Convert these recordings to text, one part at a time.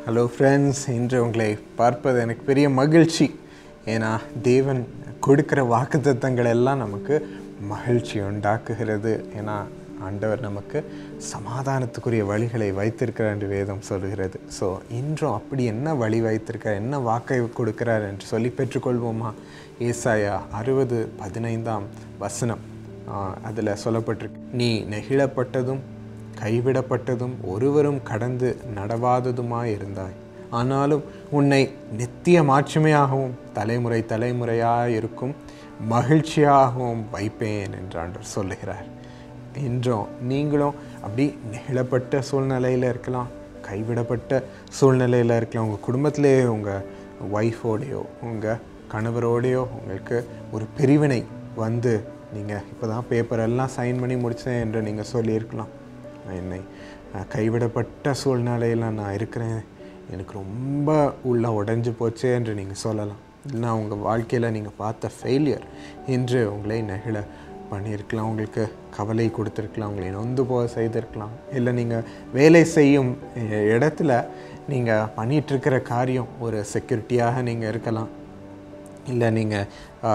hello friends இன்று உங்களை பார்ப்பது எனக்கு பெரிய மகிழ்ச்சி ஏன்னா தேவன் கொடுக்குற வாக்குத்தத்தங்கள் எல்லாம் நமக்கு மகிழ்ச்சி உண்டாக்குகிறது ஏன்னா ஆண்டவர் நமக்கு சமாதானத்துக்குரிய வழிகளை வைத்திருக்கிறார் என்று வேதம் சொல்கிறது ஸோ இன்றும் அப்படி என்ன வழி வைத்திருக்கார் என்ன வாக்கை கொடுக்கிறார் என்று சொல்லி பெற்றுக்கொள்வோமா ஏசாயா அறுபது பதினைந்தாம் வசனம் அதில் சொல்லப்பட்டிருக்கு நீ நெகிழப்பட்டதும் கைவிடப்பட்டதும் ஒருவரும் கடந்து நடவாததுமாய் இருந்தாய் ஆனாலும் உன்னை நித்திய மாட்சிமையாகவும் தலைமுறை தலைமுறையாக இருக்கும் மகிழ்ச்சியாகவும் வைப்பேன் என்று ஆண்டவர் சொல்லுகிறார் இன்றும் நீங்களும் அப்படி நெகிழப்பட்ட சூழ்நிலையில் இருக்கலாம் கைவிடப்பட்ட சூழ்நிலையில் இருக்கலாம் உங்கள் குடும்பத்திலே உங்கள் ஒய்ஃபோடையோ உங்கள் கணவரோடையோ உங்களுக்கு ஒரு பிரிவினை வந்து நீங்கள் இப்போ தான் பேப்பர் எல்லாம் சைன் பண்ணி முடித்தேன் என்று நீங்கள் சொல்லியிருக்கலாம் என்னை கைவிடப்பட்ட சூழ்நிலையில் நான் இருக்கிறேன் எனக்கு ரொம்ப உள்ள உடஞ்சி போச்சே என்று நீங்கள் சொல்லலாம் இல்லைனா உங்கள் வாழ்க்கையில் நீங்கள் பார்த்த ஃபெயிலியர் என்று உங்களை நெகிழ பண்ணியிருக்கலாம் உங்களுக்கு கவலை கொடுத்துருக்கலாம் உங்களை நொந்து போக செய்திருக்கலாம் இல்லை நீங்கள் வேலை செய்யும் இடத்துல நீங்கள் பண்ணிகிட்ருக்கிற காரியம் ஒரு செக்யூரிட்டியாக நீங்கள் இருக்கலாம் இல்லை நீங்கள்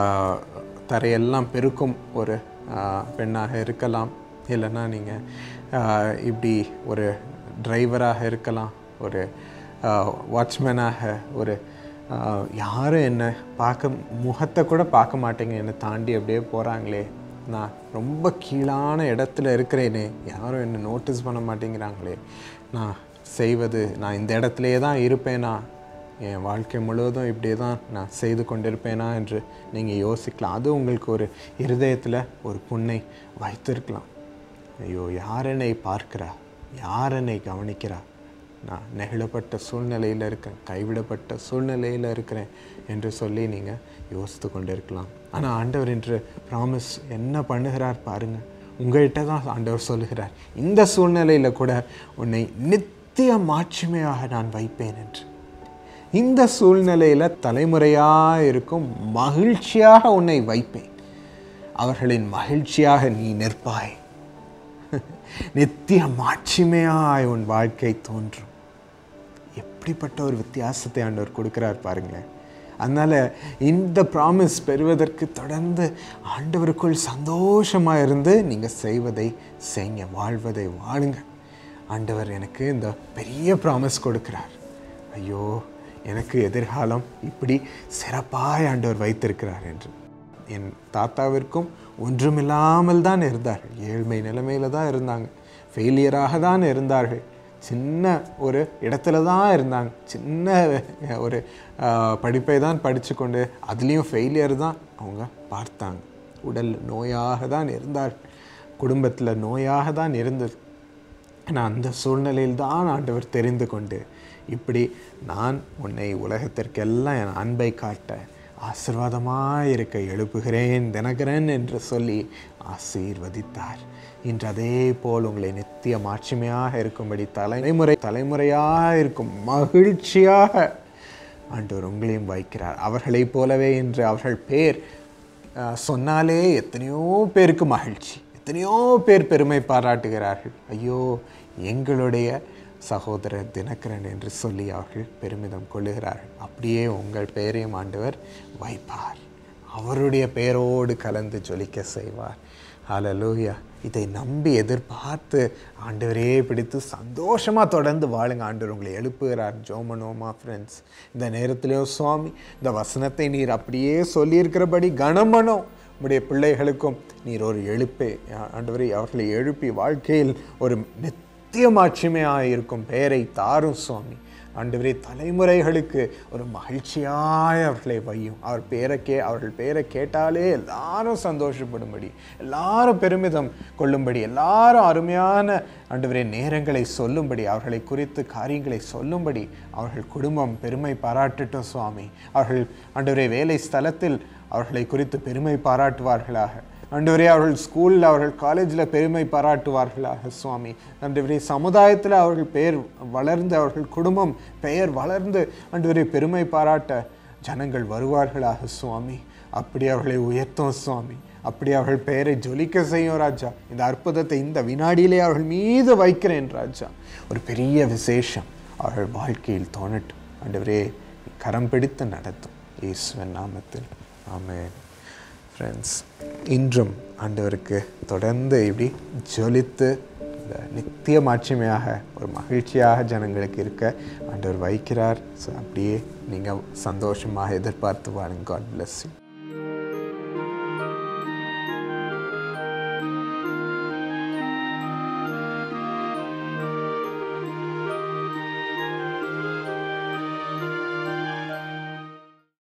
தரையெல்லாம் பெருக்கும் ஒரு பெண்ணாக இருக்கலாம் இல்லைன்னா நீங்கள் இப்படி ஒரு டிரைவராக இருக்கலாம் ஒரு வாட்ச்மேனாக ஒரு யாரும் என்னை பார்க்க முகத்தை கூட பார்க்க மாட்டேங்க என்னை தாண்டி அப்படியே போகிறாங்களே நான் ரொம்ப கீழான இடத்துல இருக்கிறேனே யாரும் என்னை நோட்டீஸ் பண்ண மாட்டேங்கிறாங்களே நான் செய்வது நான் இந்த இடத்துலையே தான் இருப்பேனா என் வாழ்க்கை முழுவதும் இப்படி தான் நான் செய்து கொண்டிருப்பேனா என்று நீங்கள் யோசிக்கலாம் அது உங்களுக்கு ஒரு இருதயத்தில் ஒரு புண்ணை வைத்திருக்கலாம் ஐயோ யார் என்னை பார்க்கிறா யார் என்னை கவனிக்கிறா நான் நெகிழப்பட்ட சூழ்நிலையில் இருக்கேன் கைவிடப்பட்ட சூழ்நிலையில் இருக்கிறேன் என்று சொல்லி நீங்கள் யோசித்து கொண்டு இருக்கலாம் ஆனால் ஆண்டவர் என்று ப்ராமிஸ் என்ன பண்ணுகிறார் பாருங்கள் உங்கள்கிட்ட தான் ஆண்டவர் சொல்லுகிறார் இந்த சூழ்நிலையில் கூட உன்னை நித்திய மாட்சிமையாக நான் வைப்பேன் என்று இந்த சூழ்நிலையில் தலைமுறையாக இருக்கும் மகிழ்ச்சியாக உன்னை வைப்பேன் அவர்களின் மகிழ்ச்சியாக நீ நிற்பாய் நித்திய மாட்சிமையாய் உன் வாழ்க்கை தோன்றும் எப்படிப்பட்ட ஒரு வித்தியாசத்தை ஆண்டவர் கொடுக்கிறார் பாருங்களேன் அதனால் இந்த ப்ராமிஸ் பெறுவதற்கு தொடர்ந்து ஆண்டவருக்குள் சந்தோஷமாக இருந்து நீங்கள் செய்வதை செய்யுங்க வாழ்வதை வாழுங்க ஆண்டவர் எனக்கு இந்த பெரிய ப்ராமிஸ் கொடுக்கிறார் ஐயோ எனக்கு எதிர்காலம் இப்படி சிறப்பாய் ஆண்டவர் வைத்திருக்கிறார் என்று என் தாத்தாவிற்கும் ஒன்றுமில்லாமல் தான் இருந்தார்கள் ஏழ்மை நிலைமையில் தான் இருந்தாங்க ஃபெயிலியராக தான் இருந்தார்கள் சின்ன ஒரு இடத்துல தான் இருந்தாங்க சின்ன ஒரு படிப்பை தான் படித்து கொண்டு அதுலேயும் ஃபெயிலியர் தான் அவங்க பார்த்தாங்க உடல் நோயாக தான் இருந்தார்கள் குடும்பத்தில் நோயாக தான் இருந்தது ஆனால் அந்த சூழ்நிலையில் தான் ஆண்டவர் தெரிந்து கொண்டு இப்படி நான் உன்னை உலகத்திற்கெல்லாம் என் அன்பை காட்ட ஆசிர்வாதமாக இருக்க எழுப்புகிறேன் தினகரன் என்று சொல்லி ஆசீர்வதித்தார் இன்று அதே போல் உங்களை நித்திய மாட்சிமையாக இருக்கும்படி தலைமுறை தலைமுறையாக இருக்கும் மகிழ்ச்சியாக ஆண்டவர் உங்களையும் வைக்கிறார் அவர்களைப் போலவே என்று அவர்கள் பேர் சொன்னாலே எத்தனையோ பேருக்கு மகிழ்ச்சி எத்தனையோ பேர் பெருமை பாராட்டுகிறார்கள் ஐயோ எங்களுடைய சகோதரர் தினகரன் என்று சொல்லி அவர்கள் பெருமிதம் கொள்ளுகிறார்கள் அப்படியே உங்கள் பெயரையும் ஆண்டவர் வைப்பார் அவருடைய பெயரோடு கலந்து ஜொலிக்க செய்வார் ஹalleluya இதை நம்பி எதிர்பார்த்து ஆண்டவரே பிடித்து சந்தோஷமாக தொடர்ந்து வாழுங்க ஆண்டவர் உங்களை எழுப்புகிறார் ஜோமனோமா ஃப்ரெண்ட்ஸ் இந்த நேரத்திலேயோ சுவாமி இந்த வசனத்தை நீர் அப்படியே சொல்லியிருக்கிறபடி கனமனோ உடைய பிள்ளைகளுக்கும் நீர் ஒரு எழுப்பே ஆண்டவரை அவர்களை எழுப்பி வாழ்க்கையில் ஒரு நித்தியமாட்சிமையாக இருக்கும் பெயரை தாரும் சுவாமி ஆண்டவரே தலைமுறைகளுக்கு ஒரு மகிழ்ச்சியாய் அவர்களை வையும் அவர் பேரை கே அவர்கள் பேரை கேட்டாலே எல்லாரும் சந்தோஷப்படும்படி எல்லாரும் பெருமிதம் கொள்ளும்படி எல்லாரும் அருமையான ஆண்டவரே நேரங்களை சொல்லும்படி அவர்களை குறித்து காரியங்களை சொல்லும்படி அவர்கள் குடும்பம் பெருமை பாராட்டட்டும் சுவாமி அவர்கள் ஆண்டவரே வேலை ஸ்தலத்தில் அவர்களை குறித்து பெருமை பாராட்டுவார்களாக ஆண்டவரே அவர்கள் ஸ்கூலில் அவர்கள் காலேஜில் பெருமை பாராட்டுவார்களாக சுவாமி ஆண்டவரே சமுதாயத்தில் அவர்கள் பெயர் வளர்ந்து அவர்கள் குடும்பம் பெயர் வளர்ந்து ஆண்டவரே பெருமை பாராட்ட ஜனங்கள் வருவார்களாக சுவாமி அப்படி அவர்களை உயர்த்தும் சுவாமி அப்படி அவர்கள் பெயரை ஜொலிக்க செய்யும் ராஜா இந்த அற்புதத்தை இந்த வினாடியிலே அவர்கள் மீது வைக்கிறேன் ராஜா ஒரு பெரிய விசேஷம் அவர்கள் வாழ்க்கையில் தோணட்டும் ஆண்டவரே கரம் பிடித்து நடத்தும் இயேசுவின் நாமத்தில் ஆமென் ஃப்ரெண்ட்ஸ் இன்றும் ஆண்டவருக்கு தொடர்ந்து இப்படி ஜொலித்து இந்த நித்திய மாட்சிமையாக ஒரு மகிழ்ச்சியாக ஜனங்களுக்கு இருக்க ஆண்டவர் வைக்கிறார் ஸோ அப்படியே நீங்கள் சந்தோஷமாக எதிர்பார்த்து வாழுங்க காட் bless you